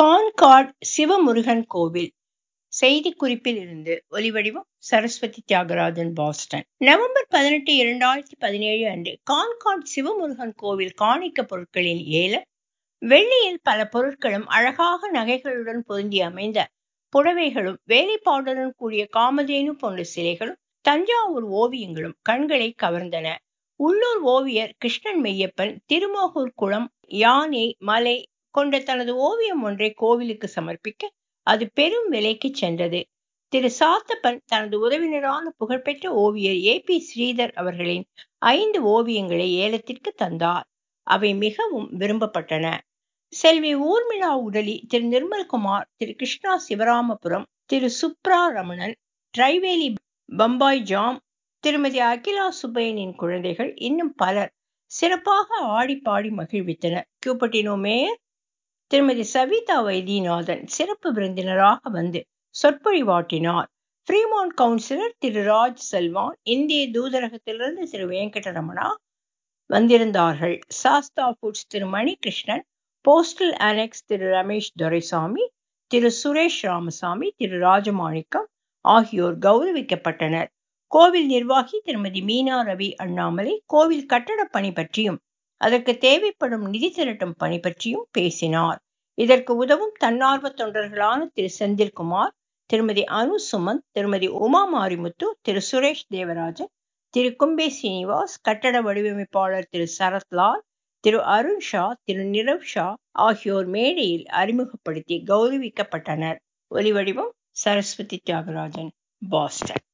concord Sivamurugan கோவில் செய்திக்குறிப்பில் இருந்து ஒலிவடிவம் சரஸ்வதி தியாகராஜன் பாஸ்டன் நவம்பர் பதினெட்டு இரண்டாயிரத்தி பதினேழு அன்று கான்கார்ட் சிவமுருகன் கோவில் காணிக்க பொருட்களின் ஏலம் வெள்ளியில் பல பொருட்களும் அழகாக நகைகளுடன் பொருந்தி அமைந்த புடவைகளும் வேலைப்பாடுடன் கூடிய காமதேனு போன்ற சிலைகளும் தஞ்சாவூர் ஓவியங்களும் கண்களை கவர்ந்தன உள்ளூர் ஓவியர் கிருஷ்ணன் மெய்யப்பன் திருமோகூர் குளம் யானை மலை கொண்ட தனது ஓவியம் ஒன்றை கோவிலுக்கு சமர்ப்பிக்க அது பெரும் விலைக்கு சென்றது திரு சாத்தப்பன் தனது உறவினரான புகழ்பெற்ற ஓவியர் ஏ பி ஸ்ரீதர் அவர்களின் ஐந்து ஓவியங்களை ஏலத்திற்கு தந்தார் அவை மிகவும் விரும்பப்பட்டன செல்வி ஊர்மிளா உடலி திரு நிர்மல்குமார் திரு கிருஷ்ணா சிவராமபுரம் திரு சுப்ரா ரமணன் ட்ரைவேலி பம்பாய் ஜாம் திருமதி அகிலா சுப்பையனின் குழந்தைகள் இன்னும் பலர் சிறப்பாக ஆடி பாடி மகிழ்வித்தனர் கியூபட்டினோ மேயர் திருமதி சவிதா வைத்தியநாதன் சிறப்பு விருந்தினராக வந்து சொற்பொழிவாட்டினார் ஃப்ரீமான் கவுன்சிலர் திரு ராஜ் செல்வான் இந்திய தூதரகத்திலிருந்து திரு வெங்கடரமணா வந்திருந்தார்கள் சாஸ்தா ஃபுட்ஸ் திரு மணிகிருஷ்ணன் போஸ்டல் அனெக்ஸ் திரு ரமேஷ் துரைசாமி திரு சுரேஷ் ராமசாமி திரு ராஜமாணிக்கம் ஆகியோர் கௌரவிக்கப்பட்டனர் கோவில் நிர்வாகி திருமதி மீனா ரவி அண்ணாமலை கோவில் கட்டட பணி பற்றியும் அதற்கு தேவைப்படும் நிதி திரட்டும் பணி பற்றியும் பேசினார் இதற்கு உதவும் தன்னார்வ தொண்டர்களான திரு செந்தில்குமார் திருமதி அனு சுமந்த் திருமதி உமா மாரிமுத்து திரு சுரேஷ் தேவராஜன் திரு கும்பே சீனிவாஸ் கட்டட வடிவமைப்பாளர் திரு சரத்லால் திரு அருண் ஷா திரு நிரவ் ஷா ஆகியோர் மேடையில் அறிமுகப்படுத்தி கௌரவிக்கப்பட்டனர் ஒலிவடிவம் சரஸ்வதி தியாகராஜன் பாஸ்டன்